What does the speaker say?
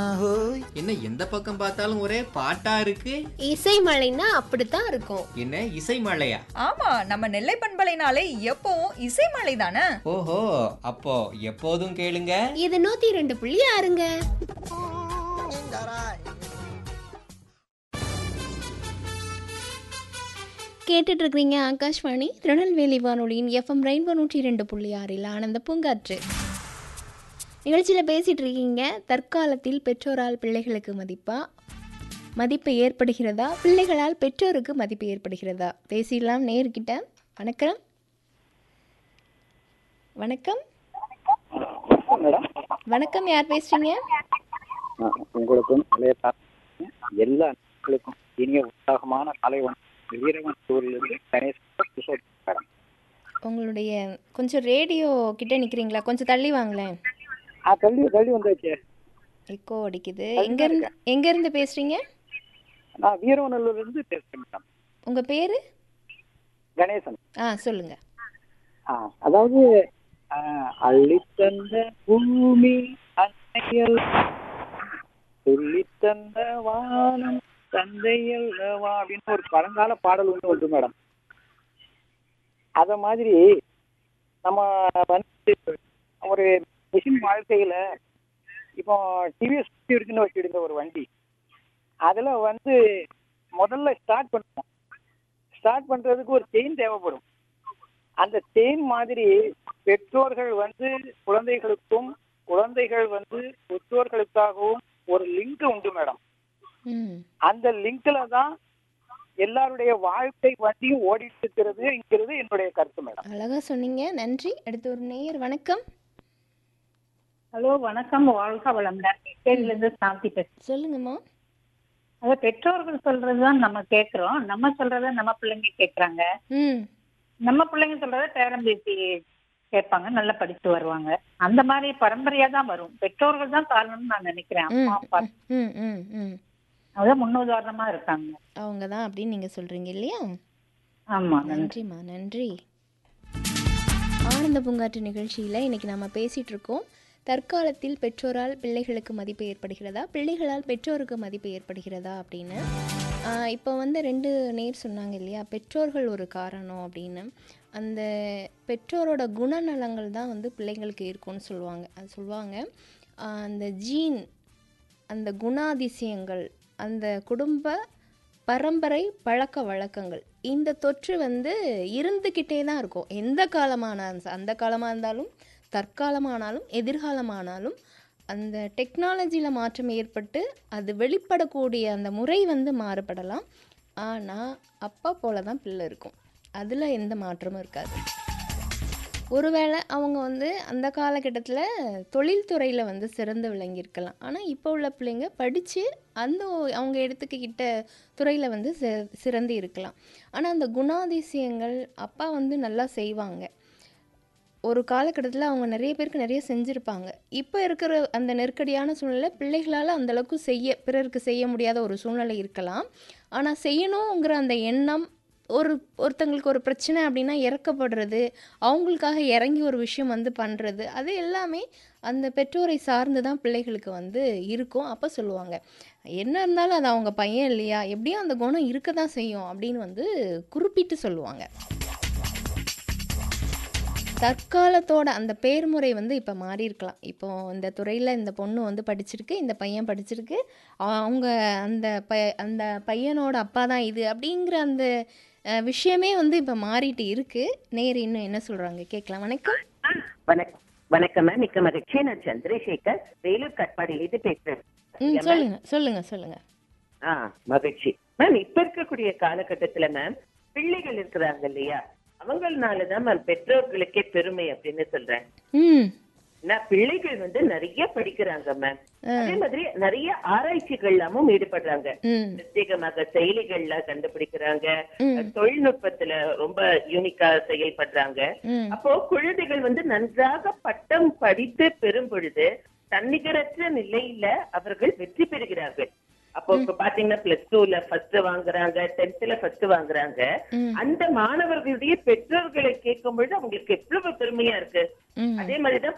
என்ன எந்த பக்கம் பார்த்தாலும் ஒரே பாட்டா இருக்கு இசை மழைன்னா அப்படித்தான் இருக்கும் என்ன இசை மழையா ஆமா நம்ம நெல்லை பண்பலைனாலே எப்பவும் இசை மலை தானே ஓஹோ அப்போ எப்போதும் கேளுங்க இது நூத்தி ரெண்டு புள்ளி ஆறுங்க கேட்டுட்டு இருக்கிறீங்க ஆகாஷ்வாணி திருநெல்வேலி வானொலியின் எஃப்எம் ரெயின்போ நூற்றி ரெண்டு புள்ளி ஆறில் ஆனந்த பூங்காற்று நிகழ்ச்சியில் பேசிட்டு இருக்கீங்க தற்காலத்தில் பெற்றோரால் பிள்ளைகளுக்கு மதிப்பா மதிப்பு ஏற்படுகிறதா பிள்ளைகளால் பெற்றோருக்கு மதிப்பு ஏற்படுகிறதா பேசிடலாம் நேர்கிட்ட வணக்கம் வணக்கம் மேடம் வணக்கம் யார் பேசுறீங்க ஆ, உங்களுக்கும் இளைய தாத்தா, எல்லா மக்களுக்கும் இனிய உற்சாகமான காலை வணக்கம் வீரவன் டூரிலிருந்து கணேசன் கிஷோர் பேசுறேன். உங்களுடைய கொஞ்சம் ரேடியோ கிட்ட நிக்கிறீங்களா கொஞ்சம் தள்ளி வாங்களேன் ஆ தள்ளி தள்ளி வந்தாச்சு எக்கோ அடிக்குது எங்க இருந்து எங்க இருந்து பேசுறீங்க நான் வீரவநல்லூர்ல இருந்து பேசுறேன் மேடம் உங்க பேரு கணேசன் ஆ சொல்லுங்க ஆ, அதாவது ஆ, அள்ளித்தந்த பூமி அன்னையல் சொல்லித்தந்த வானம் தந்தையல் வா அப்படின்னு ஒரு பழங்கால பாடல் ஒன்று உண்டு மேடம் அத மாதிரி நம்ம வந்து ஒரு மிஷின் வாழ்க்கையில இப்போ டிவிஎஸ் இருக்குன்னு வச்சுடுங்க ஒரு வண்டி அதுல வந்து முதல்ல ஸ்டார்ட் பண்ணுவோம் ஸ்டார்ட் பண்றதுக்கு ஒரு செயின் தேவைப்படும் அந்த செயின் மாதிரி பெற்றோர்கள் வந்து குழந்தைகளுக்கும் குழந்தைகள் வந்து பெற்றோர்களுக்காகவும் ஒரு லிங்க் உண்டு மேடம் ம் அந்த லிங்க்ல தான் எல்லாருடைய வாழ்க்கை வண்டியும் ஓடிட்டு இருக்கிறதுங்கிறது என்னுடைய கருத்து மேடம் அழகா சொன்னீங்க நன்றி அடுத்து ஒரு நேயர் வணக்கம் ஹலோ வணக்கம் வாழ்க வளமுடன் கேள்வில இருந்து சாந்தி பேசுறேன் சொல்லுங்கம்மா அதாவது பெற்றோர்கள் சொல்றதுதான் நம்ம கேக்குறோம் நம்ம சொல்றத நம்ம பிள்ளைங்க கேக்குறாங்க ம் நம்ம பிள்ளைங்க சொல்றத பேரம் பேசி கேட்பாங்க நல்லா படிச்சு வருவாங்க அந்த மாதிரி பரம்பரையா தான் வரும் பெற்றோர்கள் தான் காரணம்னு நான் நினைக்கிறேன் ம் அம்மா அப்பா ம் ம் ம் அதான் முன்னுதாரணமா இருக்காங்க அவங்க தான் அப்படின்னு நீங்க சொல்றீங்க இல்லையா ஆமா நன்றி நன்றிம்மா நன்றி ஆனந்த பூங்காற்று நிகழ்ச்சியில் இன்னைக்கு நம்ம பேசிட்டு இருக்கோம் தற்காலத்தில் பெற்றோரால் பிள்ளைகளுக்கு மதிப்பு ஏற்படுகிறதா பிள்ளைகளால் பெற்றோருக்கு மதிப்பு ஏற்படுகிறதா அப்படின்னு ஆஹ் இப்போ வந்து ரெண்டு நேர் சொன்னாங்க இல்லையா பெற்றோர்கள் ஒரு காரணம் அப்படின்னு அந்த பெற்றோரோட குணநலங்கள் தான் வந்து பிள்ளைங்களுக்கு இருக்கும்னு சொல்லுவாங்க அது சொல்லுவாங்க ஆஹ் அந்த ஜீன் அந்த குணாதிசயங்கள் அந்த குடும்ப பரம்பரை பழக்க வழக்கங்கள் இந்த தொற்று வந்து இருந்துக்கிட்டே தான் இருக்கும் எந்த காலமான அந்த காலமாக இருந்தாலும் தற்காலமானாலும் எதிர்காலமானாலும் அந்த டெக்னாலஜியில் மாற்றம் ஏற்பட்டு அது வெளிப்படக்கூடிய அந்த முறை வந்து மாறுபடலாம் ஆனால் அப்பா போல தான் பிள்ளை இருக்கும் அதில் எந்த மாற்றமும் இருக்காது ஒருவேளை அவங்க வந்து அந்த காலகட்டத்தில் தொழில்துறையில் வந்து சிறந்து விளங்கியிருக்கலாம் ஆனால் இப்போ உள்ள பிள்ளைங்க படித்து அந்த ஒ- அவங்க எடுத்துக்கிட்ட துறையில் வந்து சி சிறந்து இருக்கலாம் ஆனால் அந்த குணாதிசயங்கள் அப்பா வந்து நல்லா செய்வாங்க ஒரு காலகட்டத்தில் அவங்க நிறைய பேருக்கு நிறைய செஞ்சுருப்பாங்க இப்போ இருக்கிற அந்த நெருக்கடியான சூழ்நிலை பிள்ளைகளால் அந்தளவுக்கு செய்ய பிறருக்கு செய்ய முடியாத ஒரு சூழ்நிலை இருக்கலாம் ஆனால் செய்யணுங்கிற அந்த எண்ணம் ஒரு ஒருத்தங்களுக்கு ஒரு பிரச்சனை அப்படின்னா இறக்கப்படுறது அவங்களுக்காக இறங்கி ஒரு விஷயம் வந்து பண்ணுறது அது எல்லாமே அந்த பெற்றோரை சார்ந்து தான் பிள்ளைகளுக்கு வந்து இருக்கும் அப்போ சொல்லுவாங்க என்ன இருந்தாலும் அது அவங்க பையன் இல்லையா எப்படியும் அந்த குணம் இருக்க தான் செய்யும் அப்படின்னு வந்து குறிப்பிட்டு சொல்லுவாங்க தற்காலத்தோட அந்த பேர்முறை வந்து இப்போ மாறி இருக்கலாம் இப்போ இந்த துறையில் இந்த பொண்ணு வந்து படிச்சிருக்கு இந்த பையன் படிச்சிருக்கு அவங்க அந்த ப அந்த பையனோட அப்பா தான் இது அப்படிங்கிற அந்த அஹ், விஷயமே வந்து இப்போ மாறிட்டு இருக்கு நேர் இன்னும் என்ன சொல்கிறாங்க கேட்கலாம் வணக்கம் வணக்கம் வணக்கம் மேம் மிக்க மகிழ்ச்சி நான் சந்திரசேகர் வேலூர் கட்பாடியிலிருந்து பேசுறேன் ம் சொல்லுங்க சொல்லுங்க சொல்லுங்க ஆ மகிழ்ச்சி மேம் இப்ப இருக்கக்கூடிய காலகட்டத்துல மேம் பிள்ளைகள் இருக்கிறாங்க இல்லையா அவங்களாலதான் மேம் பெற்றோர்களுக்கே பெருமை அப்படின்னு சொல்றேன் ம் நான் பிள்ளைகள் வந்து நிறைய படிக்கிறாங்க மேம் அதே மாதிரி நிறைய ஆராய்ச்சிகள் எல்லாமும் ஈடுபடுறாங்க ம் பிரத்யேகமாக செயலிகள்ல கண்டுபிடிக்கிறாங்க ம். தொழில்நுட்பத்துல ரொம்ப யூனிக்கா செயல்படுறாங்க ம் அப்போ குழந்தைகள் வந்து நன்றாக பட்டம் படித்து பெறும் பொழுது தன்னிகரற்ற நிலையில அவர்கள் வெற்றி பெறுகிறார்கள் அப்போ இப்ப பாத்தீங்கன்னா பிளஸ் டூல ஃபர்ஸ்ட் வாங்குறாங்க டென்த்ல ஃபர்ஸ்ட் வாங்குறாங்க ம். அந்த மாணவர்களுடைய பெற்றோர்களை கேட்கும் பொழுது அவங்களுக்கு எவ்வளவு பெருமையா இருக்கு ம் அதே மாதிரிதான்